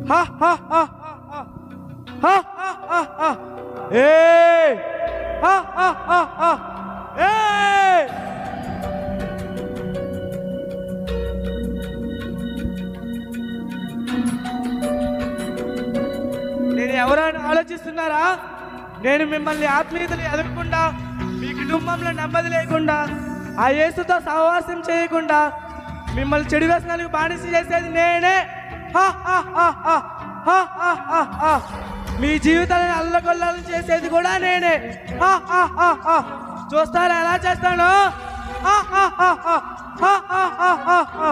హా హా హా హా హా హా హా హా ఏ హా హా హా హా ఏ నేను ఎవరైనా ఆలోచిస్తున్నారా నేను మిమ్మల్ని ఆత్మీయతలు ఎదగకుండా మీ కుటుంబంలో నెమ్మది లేకుండా ఆ యేసుతో సహవాసం చేయకుండా మిమ్మల్ని చెడు వ్యసనాలకు బానిస చేసేది నేనే హా, హా, హా, హా, హా, హా, హా, హా. మీ జీవితాలను అల్లకొల్లాలను చేసేది కూడా నేనే హా, హా, హా, హా. చూస్తారా ఎలా చేస్తాను హా, హా, హా, హా, హా, హా, హా, హా, హా.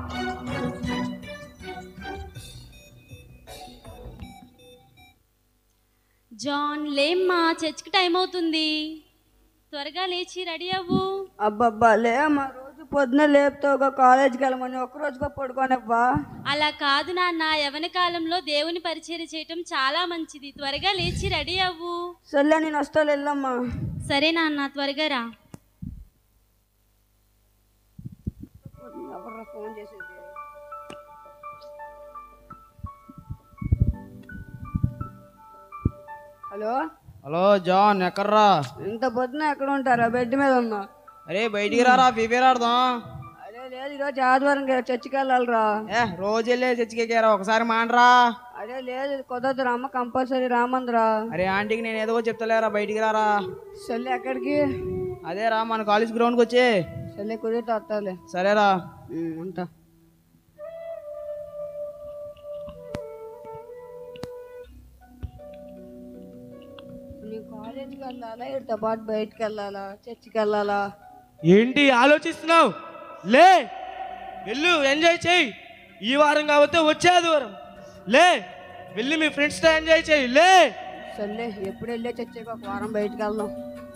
జాన్ లేమ్మా చర్చికి టైం అవుతుంది త్వరగా లేచి రెడీ అవ్వు అబ్బబ్బా లేమ్మా రోజు పొద్దున లేపుతావుగా కాలేజీకి వెళ్ళమని ఒక్క రోజుగా పడుకోనవ్వా అలా కాదు నాన్న యవన కాలంలో దేవుని పరిచయం చేయటం చాలా మంచిది త్వరగా లేచి రెడీ అవ్వు సర్లే నేను వస్తా వెళ్ళమ్మా సరే నాన్న త్వరగా రా ఎవర్రా ఫోన్ చేసేది హలో హలో జాన్ ఎక్కడ్రా ఇంత పొద్దున ఎక్కడ ఉంటారా బెడ్ మీద ఉన్నా అరే బయటికి రారా ఫీఫేర్ ఆడదాం అదే లేదు ఈరోజు ఆదివారం కదా చర్చికి వెళ్ళాలిరా ఏ రోజు వెళ్ళే చచ్చికెక్కారా ఒకసారి మాండ్రా అదే లేదు కుదరదురా అమ్మ కంపల్సరీ రామందిరా అరే ఆంటీకి నేను ఏదో చెప్తలేరా బయటికి రారా సర్లే ఎక్కడికి అదే రా మన కాలేజ్ గ్రౌండ్కి వచ్చి సర్లే కుదిరితే వస్తాలే సరేరా ఉమ్, ఉంటా నేను కాలేజీకి వెళ్ళాలా ఇడితో పాటు బయటికి వెళ్ళాలా చర్చికి వెళ్ళాలా ఏంటి ఆలోచిస్తున్నావు లే వెళ్ళు ఎంజాయ్ చేయి ఈ వారం కాబట్టి వచ్చే ఆదివారం లే వెళ్ళి మీ ఫ్రెండ్స్తో ఎంజాయ్ చేయి లే సర్లే ఎప్పుడు వెళ్ళే చర్చికి ఒక వారం బయటికి వెళ్దాం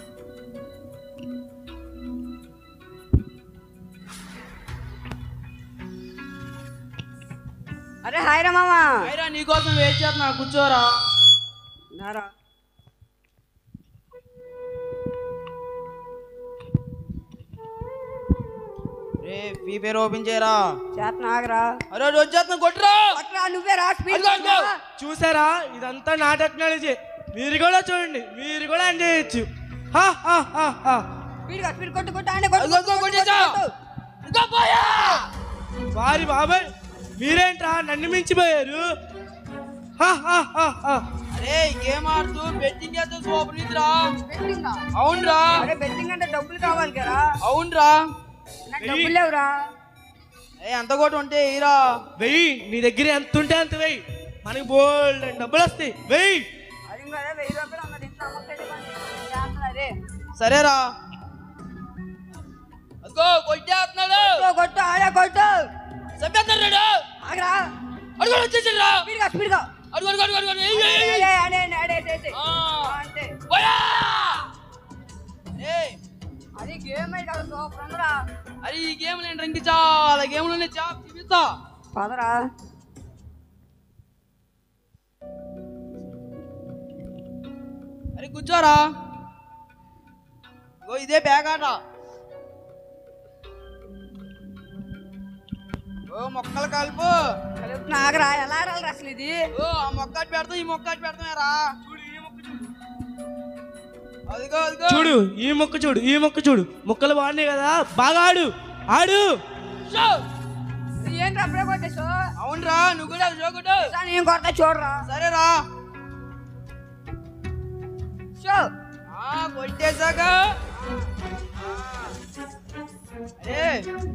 అరే హాయ్ రా మామా అయిరా నీకోసం వెయిట్ చేస్తున్నా కూర్చోరా నారా రే ఫీఫేర్ ఓపెన్ చేయరా చేతన ఆగరా అరే వచ్చేస్తున్నా కొట్టురా పక్కరా నువ్వే రా స్పీడ్ అదిగో, అదిగో. చూసారా ఇదంతా నా టెక్నాలజీ మీరు కూడా చూడండి మీరు కూడా ఎంజాయ్ చేయొచ్చు హా, హా, హా, హా. స్పీడ్ స్పీడ్ కొట్టు కొట్టు ఆడే కొట్టు అదిగో, కొట్టు, అదిగో, కొట్టు, కొట్టేశా. కొట్టు. ఇదిగో పోయా వారి బాబాయ్ మీరేంట్రా నన్ను మించిపోయారు హా, హా, హా, హా. అరే గేమ్ ఆడుతూ బెట్టింగ్ చేస్తే సూపర్ నిద్రా బెట్టింగా? అవునరా అరే బెట్టింగ్ అంటే డబ్బులు కావాలి కదా అవునరా నాకు డబ్బులు లేవురా ఏ ఎంత కొట్టు ఉంటే ఇరా వెయ్యి నీ దగ్గర ఎంత ఉంటే అంత వెయ్యి మనకి బోల్డ్ డబ్బులు వస్తాయి వెయ్యి అది ఇంకా అదే వెయ్యి రూపాయలు అన్నది ఇంట్లో అమ్మకండి చేస్తున్నా అరే సరేరా అదిగో కొట్టేస్తున్నాడు కొట్టు, కొట్టు ఆడే కొట్టు చంపేస్తున్నాడు ఆగరా అడుగు వచ్చేసిండ్రా స్పీడ్గా స్పీడ్గా అడుగు అడుగు అడుగు అడుగు ఏయ్, ఏయ్, ఏయ్. ఆడే ఆడే ఆడే ఆడే ఆడే. ఆ. ఆ, అంతే పోయా ఏయ్ అది గేమ్ కదా సూపర్ ఉందిరా అరే ఈ గేమ్ నేను ఇంక చాలా గేమ్లు ఉన్నాయి చాప్ చూపిస్తా పదరా అరే కూర్చోరా ఓ ఇదే బ్యాగ్ ఆట ఓ మొక్కలు కలుపు కలుపుతున్నా ఆగరా ఎలా ఆడాలి అసలు ఇది ఓ ఆ మొక్క అటు పెడతాం ఈ మొక్క అటు పెడతామేరా అదిగో అదిగో చూడు ఈ మొక్క చూడు ఈ మొక్క చూడు మొక్కలు బాగున్నాయి కదా బాగా ఆడు ఆడు షో. ఇది ఏంటి అప్పుడే కొట్టేసో అవునరా నువ్వు కూడా షో కొట్టు నేను కొడతా చూడరా సరేరా షో ఆ కొట్టేశాక అరే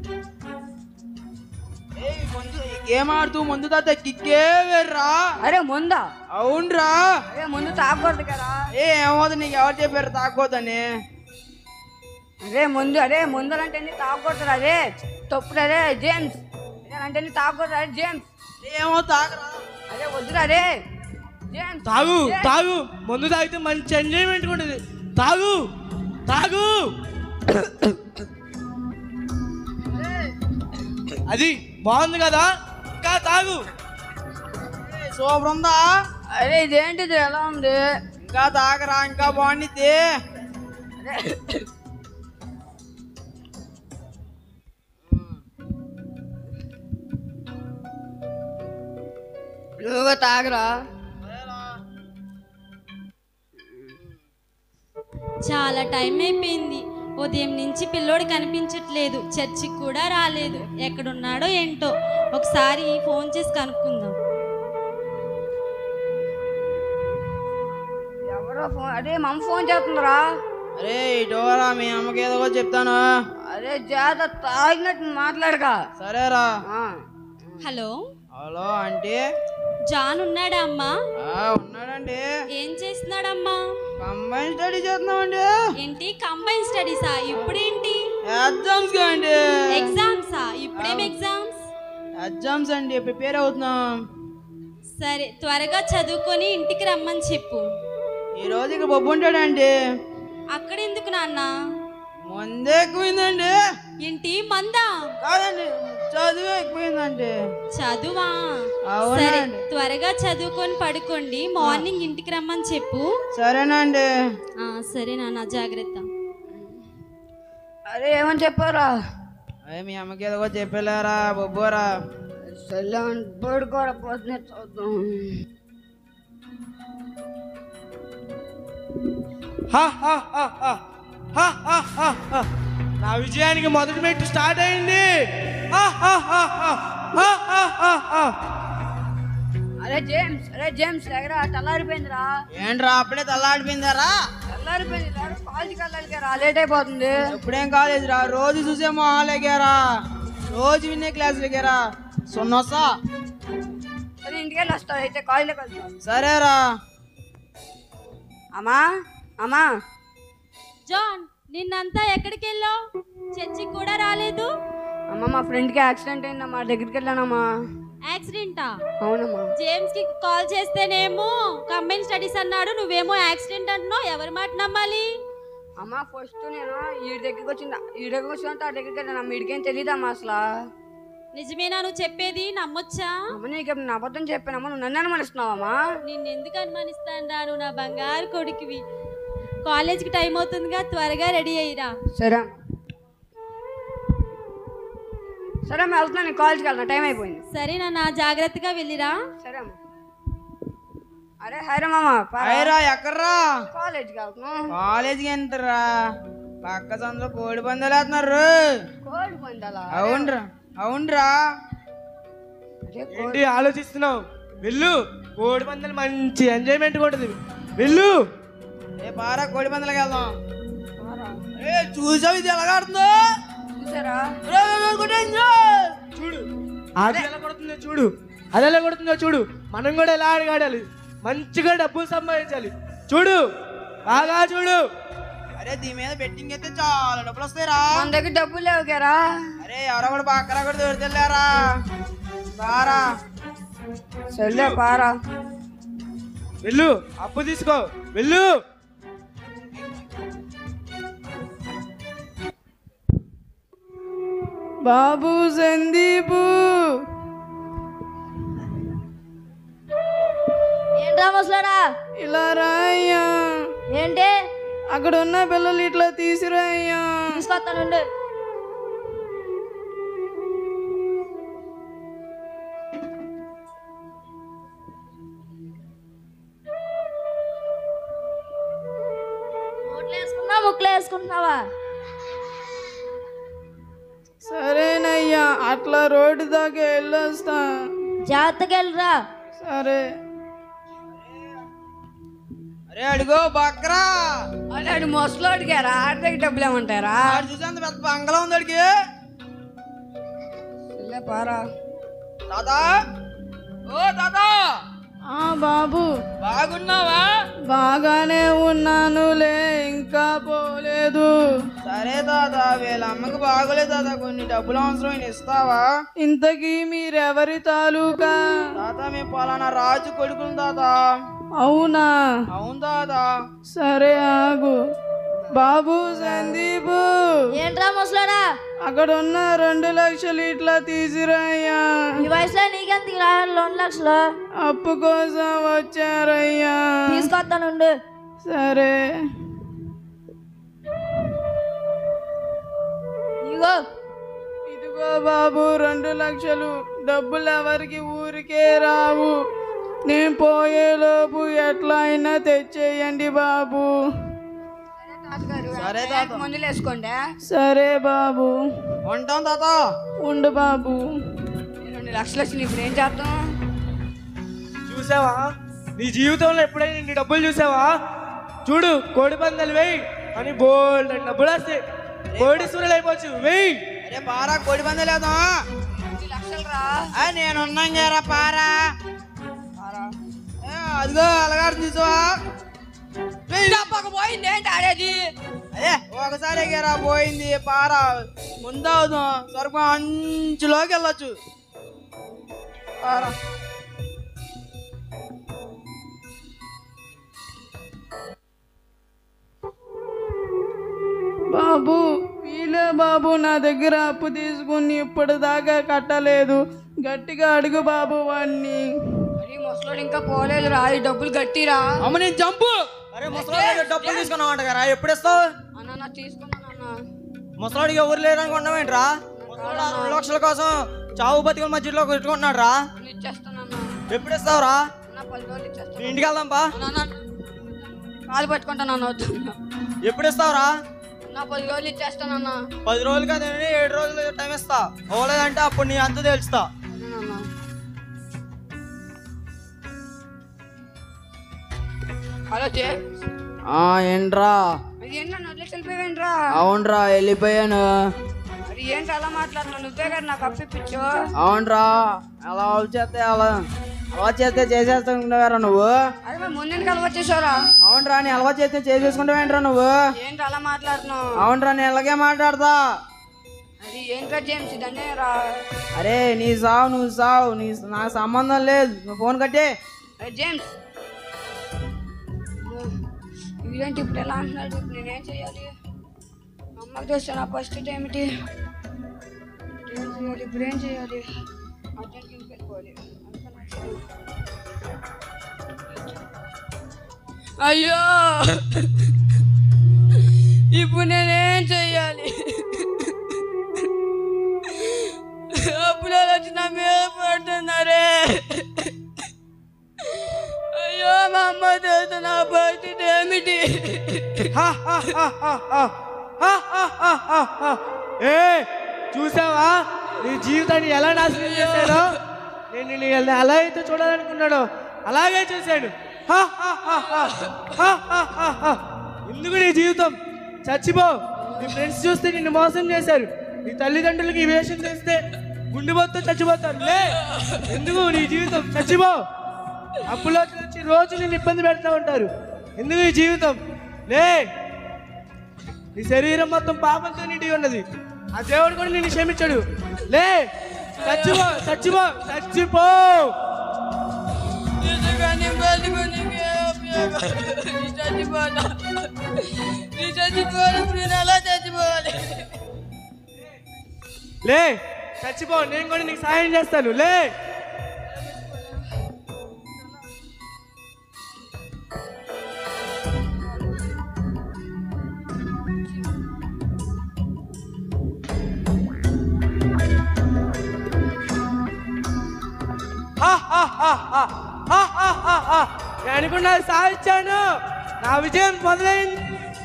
ఏయ్ ముందు ఈ గేమ్ ఆడుతూ ముందు తాత కిక్కే వేర్రా అరే ముందా అవునరా అరే ముందు తాగకూడదు కదా ఏ ఏమవుతుంది నీకు ఎవరు చెప్పారు తాగోదని అరే ముందు అరే ముందరంటే తాగకూడదు అదే తప్పుడు అదే జేమ్స్ అంటే తాగకూడదు అరే జేమ్స్ ఏమో తాగరా అరే వద్దురా అరే జేమ్స్ తాగు తాగు మందు తాగితే మంచి ఎంజాయ్మెంట్ ఉంటుంది తాగు తాగు అది బాగుంది కదా ఇంకా తాగు ఏయ్, సూపర్ ఉందా అరే ఇదేంటిది ఎలా ఉంది ఇంకా తాగరా ఇంకా బాగుండిద్ది నువ్వు తాగరా చాలా టైం అయిపోయింది ఉదయం నుంచి పిల్లోడు కనిపించట్లేదు చర్చికి కూడా రాలేదు ఎక్కడున్నాడో ఏంటో ఒకసారి ఫోన్ చేసి కనుక్కుందాం ఎవరో ఫోన్ అదే మా అమ్మ ఫోన్ చేస్తుందిరా అరే ఇటోరా మీ అమ్మకి ఏదో ఒకటి చెప్తాను అదే జాత తాగినట్టు మాట్లాడక సరేరా ఆ. హలో హలో అంటే జాన్ ఉన్నాడా అమ్మా ఆ, ఉన్నాడండి ఏం చేస్తున్నాడమ్మా కంబైన్ స్టడీ చేస్తున్నామండి ఏంటి కంబైన్ స్టడీసా ఇప్పుడేంటి ఎగ్జామ్స్ అండి ఎగ్జామ్సా ఇప్పుడేం ఎగ్జామ్స్ ఎగ్జామ్స్ అండి ప్రిపేర్ అవుతున్నాం సరే త్వరగా చదువుకొని ఇంటికి రమ్మని చెప్పు ఈ రోజు ఇక బొబ్బు ఉంటాడండి అక్కడ ఎందుకు నాన్న ముందే ఎక్కువైందండి ఏంటి మందా కాదండి చదువు ఎక్కువైందండి చదువా అవునండి. సరే త్వరగా చదువుకొని పడుకోండి మార్నింగ్ ఇంటికి రమ్మని చెప్పు సరేనండి ఆ, సరే నాన్న జాగ్రత్త అరే ఏమని చెప్పారా అదే మీ అమ్మకి ఏదో ఒకటి చెప్పలేరా బొబ్బోరా సరే పడుకోరా పోతున్నా చూద్దాం హా, హా, హా, హా. హా, హా, హా, హా. నా విజయానికి మొదటి మెట్టు స్టార్ట్ అయింది హా, హా, హా, హా. హా, హా, హా, హా. అరే జేమ్స్ అరే జేమ్స్ ఎగరా తెల్లారిపోయిందిరా ఏంట్రా అప్పుడే తల్లాడిపోయిందారా తెల్లారిపోయింది లేరా కాలేజీకి వెళ్ళాలి రా లేట్ అయిపోతుంది ఎప్పుడేం కాలేజ్ రా రోజు చూసే మొహాలేగారా రోజు వినే క్లాసులకేరా సున్నోసా సరే ఇంటికి వెళ్ళి వస్తావు అయితే కాలేజీకి వెళ్తావు సరేరా అమ్మా అమ్మా జాన్ నిన్నంతా ఎక్కడికి వెళ్ళావు చర్చికి కూడా రాలేదు అమ్మ మా ఫ్రెండ్కి యాక్సిడెంట్ అయిందమ్మా దగ్గరికి వెళ్ళానమ్మా యాక్సిడెంటా అవునమ్మా జేమ్స్ కి కాల్ చేస్తేనేమో కంబైన్ స్టడీస్ అన్నాడు నువ్వేమో యాక్సిడెంట్ అంటున్నావు ఎవరి మాట నమ్మాలి అమ్మ ఫస్ట్ నేను ఈ దగ్గరికి వచ్చింది ఈ దగ్గరికి వచ్చిన ఆ దగ్గరికి వెళ్ళాను అమ్మ ఇడికేం తెలియదమ్మా అసలు నిజమేనా నువ్వు చెప్పేది నమ్మొచ్చా అమ్మ నీకు ఇప్పుడు నా అబద్ధం చెప్పానమ్మా నువ్వు నన్ను అనుమానిస్తున్నావమ్మా నిన్ను ఎందుకు అనుమానిస్తాను నువ్వు నా బంగారు కొడుకువి కాలేజ్కి టైం అవుతుందిగా త్వరగా రెడీ అయ్యిరా సరే అమ్మ. సరే అమ్మ వెళ్తున్నాను నేను కాలేజ్కి వెళ్తున్నా టైం అయిపోయింది సరే నాన్న జాగ్రత్తగా వెళ్ళిరా సరే అమ్మ అరే హైరా మామ అయ్యరా ఎక్కడ్రా కాలేజ్కి వెళ్తున్నాం కాలేజీకి ఎంతరా పక్క సందులో కోడి పందాలు వేస్తున్నారు కోడి పందాలా అవునరా అవునరా అరే ఏంటి ఆలోచిస్తున్నావు వెళ్ళు కోడి పందాలు మంచి ఎంజాయ్మెంట్ ఉంటుంది వెళ్ళు ఏ పారా కోడి పందాలకి వెళ్దాం కోరా. ఏ చూసావు ఇది ఎలాగ ఆడుతుందో చూసారా రే, రే, రే, కొట్టు, enjoy. చూడు అది ఎలా కొడుతుందో చూడు అది ఎలా కొడుతుందో చూడు మనం కూడా ఎలా ఆడగాడాలి మంచిగా డబ్బులు సంపాదించాలి చూడు బాగా చూడు అరే దీని మీద బెట్టింగ్ అయితే చాలా డబ్బులు వస్తాయిరా మన దగ్గర డబ్బులు లేవు కేరా అరే ఎవరో కూడా పక్కన కూడా దొరికెళ్ళారా బారా సర్లే పారా వెళ్ళు అప్పు తీసుకో వెళ్ళు బాబు సందీపు ఏంట్రా ముసలాడా ఇలా రాయ్యా ఏంటి అక్కడ ఉన్న పిల్లలు ఇట్లా తీసిరాయ్యా తీసుకొస్తానుండు నోట్లు వేసుకున్నావా ముక్కులు వేసుకుంటున్నావా సరేనయ్యా అట్లా రోడ్డు దాకా వెళ్ళొస్తా జాగ్రత్తగా వెళ్ళరా సరే అరే అడిగో బక్రా అరే ఆడు మొసలు అడిగారా ఆడి దగ్గర డబ్బులు ఏమంటారా ఆడు చూసేంత పెద్ద బంగళా ఉంది అడిగి సర్లే పారా తాత ఓ తాత ఆ బాబు బాగున్నావా బాగానే ఉన్నానులే ఇంకా పోలేదు సరే తాత వీళ్ళ అమ్మకి బాగోలేదు తాత కొన్ని డబ్బులు అవసరం ఇస్తావా ఇంతకీ మీరెవరి తాలూకా తాత మేము పలానా రాజు కొడుకులు తాత అవునా అవును తాత సరే ఆగు బాబు సందీపు ఏంట్రా ముసలాడా అక్కడ ఉన్న రెండు లక్షలు ఇట్లా తీసిరయ్యా ఈ వయసులో నీకెంత రెండు లక్షలు అప్పు కోసం వచ్చారయ్యా తీసుకొస్తానుండు సరే ఇగో ఇదిగో బాబు రెండు లక్షలు డబ్బులు ఎవరికి ఊరికే రావు నేను పోయేలోపు ఎట్లా అయినా తెచ్చేయండి బాబు తాతగారు సరే వెంటనే తాత. మందులు వేసుకోండి సరే బాబు ఉంటాం తాత ఉండు బాబు రెండు లక్షలు వచ్చింది ఇప్పుడు ఏం చేద్దాం చూసావా నీ జీవితంలో ఎప్పుడైనా ఇన్ని డబ్బులు చూసావా చూడు కోడి పందాలు వేయి అని బోల్డ్ అని డబ్బులు వస్తాయి కోడీశ్వరులు అయిపోవచ్చు వెయ్యి అరే పారా కోడి పందలేదా రెండు లక్షలు రా నేను ఉన్నాం గారా పారా ఏ, అదిగో అలగాడు తీసుకోవా పోయింది ఏంటి ఆడేది అదే ఒకసారి ఎగారా పోయింది పారా ముందు అవుదాం సరుకు అంచులోకి వెళ్ళొచ్చు పారా బాబు వీలే బాబు నా దగ్గర అప్పు తీసుకుని ఇప్పటిదాకా కట్టలేదు గట్టిగా అడుగు బాబు వాణ్ణి మరి ముసలోడు ఇంకా పోలేదు రా ఈ డబ్బులు గట్టిరా అమ్మ నేను జంపు అరే ముసలాడికి డబ్బులు తీసుకున్నావు అంట కదా ఎప్పుడు ఇస్తావు అన్న నా తీసుకున్నాను అన్న ముసలాడికి ఎవరు లేరని కొన్నామేంట్రా ముసలాడు ఆ రెండు లక్షల కోసం చావు బతికల మధ్యలో పెట్టుకుంటున్నాడు రా నేను ఇచ్చేస్తానన్న ఎప్పుడు ఇస్తావురా అన్న పది రోజులు ఇచ్చేస్తాను మీ ఇంటికి వెళ్దాం పా అన్న, అన్న, కాలు పట్టుకుంటాను అన్న వద్దు ఎప్పుడు ఇస్తావురా నా పది రోజులు ఇచ్చేస్తానన్న పది రోజులు కాదండి ఏడు రోజులు టైం ఇస్తా అవ్వలేదంటే అప్పుడు నీ అంత తెలుస్తా అన్న హలో చే ఏంట్రా అది ఏంటన్నా వదిలేసి వెళ్ళిపోయావేంట్రా అవునరా వెళ్ళిపోయాను మరి ఏంటి అలా మాట్లాడుతున్నావు నువ్వే కదా నాకు అప్పిప్పించు అవునరా అలా చేస్తే అలా అలవాటు చేస్తే చేసేస్తుండేవారా నువ్వు అదే మరి ముందెందుకు అలవాటు చేసావురా అవునరా నీ అలవాటు చేస్తే చేసేసుకుంటావేంట్రా నువ్వు ఏంటి అలా మాట్లాడుతున్నావు అవునరా నేను ఇలాగే మాట్లాడతా అది ఏంట్రా జేమ్స్ ఇదన్నే రా అరే నీ సావు నువ్వు సావు నీ నాకు సంబంధం లేదు నువ్వు ఫోన్ కట్టే అరే జేమ్స్ ఇదేంటి ఇప్పుడు ఎలా అంటున్నాడు ఇప్పుడు నేనేం చేయాలి మా అమ్మకి తెలిస్తే నా పరిస్థితి ఏమిటి ఏం చేయాలి ఇప్పుడు ఏం చేయాలి అర్జెంట్కి ఇంటికి వెళ్ళిపోవాలి అందుకని వచ్చాను. అయ్యో ఇప్పుడు నేనేం చెయ్యాలి అప్పుడు వచ్చి నా మీద పడుతున్నారే అయ్యో మా అమ్మ తెలుసు నా పరిస్థితి ఏమిటి హా, హా, హా, హా, హా. హా, హా, హా, హా, హా. ఏ చూసావా నీ జీవితాన్ని ఎలా నాశనం చేశాడో నేను నిన్ను ఎలా ఎలా అయితే చూడాలనుకున్నాడో అలాగే చూశాడు హా, హా, హా, హా. హా, హా, హా, హా. ఎందుకు నీ జీవితం చచ్చిపో నీ ఫ్రెండ్స్ చూస్తే నిన్ను మోసం చేశారు నీ తల్లిదండ్రులకి ఈ వేషం చేస్తే గుండెపోతే చచ్చిపోతారు లే ఎందుకు నీ జీవితం చచ్చిపో అప్పులో వచ్చి రోజు నిన్ను ఇబ్బంది పెడతా ఉంటారు ఎందుకు ఈ జీవితం లే నీ శరీరం మొత్తం పాపంతో నిండి ఉన్నది ఆ దేవుడు కూడా నిన్ను క్షమించడు లే చచ్చిపో చచ్చిపో చచ్చిపో నిజంగానే బతుకునికి ఉపయోగం చచ్చిపోతా నీ చచ్చిపోయినప్పుడు నేను ఎలా చచ్చిపోవాలి లే చచ్చిపో నేను కూడా నీకు సాయం చేస్తాను లే హా, హా, హా, హా. హా, హా, హా, హా. నేను అనుకున్నది సాధించాను నా విజయం మొదలైంది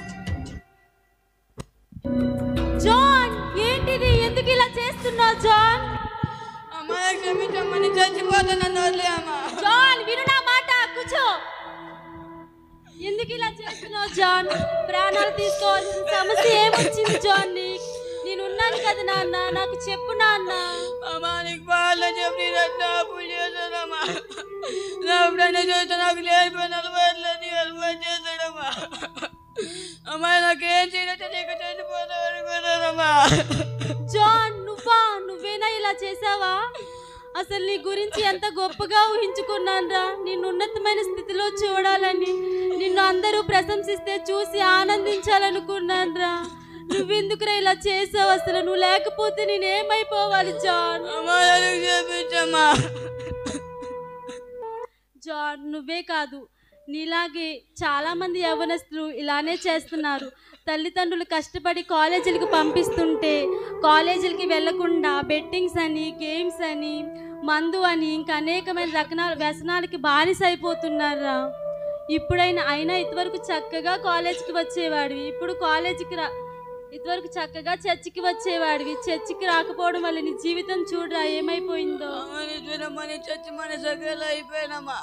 జాన్ ఏంటిది ఎందుకు ఇలా చేస్తున్నావు జాన్ అమ్మ క్షమించమ్మా నేను చచ్చిపోతానని వదిలే అమ్మా జాన్ విను నా మాట కూర్చో ఎందుకు ఇలా చేస్తున్నావు జాన్ ప్రాణాలు తీసుకోవాల్సిన సమస్య ఏమొచ్చింది జాన్ నీకు నేను ఉన్నాను కదా నాన్న నాకు చెప్పు నాన్న అమ్మా నీకు బాగా చెప్పి నేను అప్పులు చేశానమ్మా నా ఎప్పుడైనా చూస్తే నాకు లేనిపోయిన అలవాట్లని అలవాటు చేశాడమ్మా అమ్మా నాకేం చేయలేదు నీకు చచ్చిపోతావు అనుకున్నానమ్మా జాన్ నువ్వా నువ్వేనా ఇలా చేసావా అసలు నీ గురించి ఎంత గొప్పగా ఊహించుకున్నానురా నిన్ను ఉన్నతమైన స్థితిలో చూడాలని నిన్ను అందరూ ప్రశంసిస్తే చూసి ఆనందించాలనుకున్నానురా నువ్వెందుకురా ఇలా చేసావు అసలు నువ్వు లేకపోతే నేనేమైపోవాలి జాన్ అమ్మా నాకు చెప్పించమ్మా జాన్ నువ్వే కాదు నీలాగే చాలా మంది యవ్వనస్తులు ఇలానే చేస్తున్నారు తల్లిదండ్రులు కష్టపడి కాలేజీలకు పంపిస్తుంటే కాలేజీలకి వెళ్లకుండా బెట్టింగ్స్ అని గేమ్స్ అని మందు అని ఇంకా అనేకమైన రకనాల వ్యసనాలకి బానిస అయిపోతున్నారా ఇప్పుడైనా అయినా ఇంతవరకు చక్కగా కాలేజీకి వచ్చేవాడివి ఇప్పుడు కాలేజీకి రా ఇంతవరకు చక్కగా చర్చికి వచ్చేవాడివి చర్చికి రాకపోవడం వల్ల నీ జీవితం చూడరా ఏమైపోయిందో అమ్మని చూడమ్మని చచ్చి మన సగలు అయిపోయినమ్మా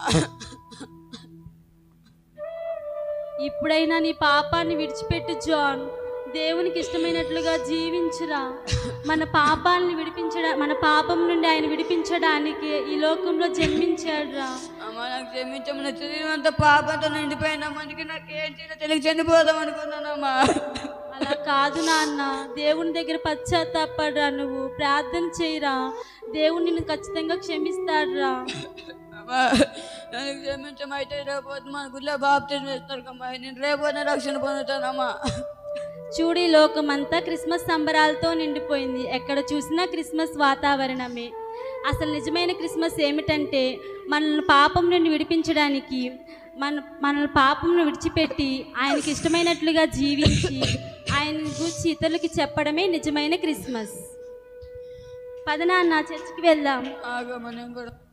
ఇప్పుడైనా నీ పాపాన్ని విడిచిపెట్టు జాన్ దేవునికి ఇష్టమైనట్లుగా జీవించురా మన పాపాలను విడిపించడా మన పాపం నుండి ఆయన విడిపించడానికి ఈ లోకంలో జన్మించాడురా అమ్మ నాకు క్షమించమని శరీరం అంతా పాపంతో నిండిపోయినాం అందుకే నాకేం చేయాలో తెలియక చనిపోదాం అనుకున్నానమ్మా అలా కాదు నాన్న దేవుని దగ్గర పశ్చాత్తాపడరా నువ్వు ప్రార్థన చేయరా దేవుడు నిన్ను ఖచ్చితంగా క్షమిస్తాడురా అమ్మా నన్ను క్షమించమా అయితే రేపు మన గుళ్ళో బాప్తిజం వేస్తారు కమ్మా నేను రేపు రక్షణ పొందుతానమ్మా చూడు ఈ లోకమంతా క్రిస్మస్ సంబరాలతో నిండిపోయింది ఎక్కడ చూసినా క్రిస్మస్ వాతావరణమే అసలు నిజమైన క్రిస్మస్ ఏమిటంటే మనల్ని పాపం నుండి విడిపించడానికి మన మనల్ని పాపంను విడిచిపెట్టి ఆయనకి ఇష్టమైనట్లుగా జీవించి ఆయన గురించి ఇతరులకి చెప్పడమే నిజమైన క్రిస్మస్ పదనాన్న చర్చికి వెళ్దాం ఆగమ్మా నేను కూడా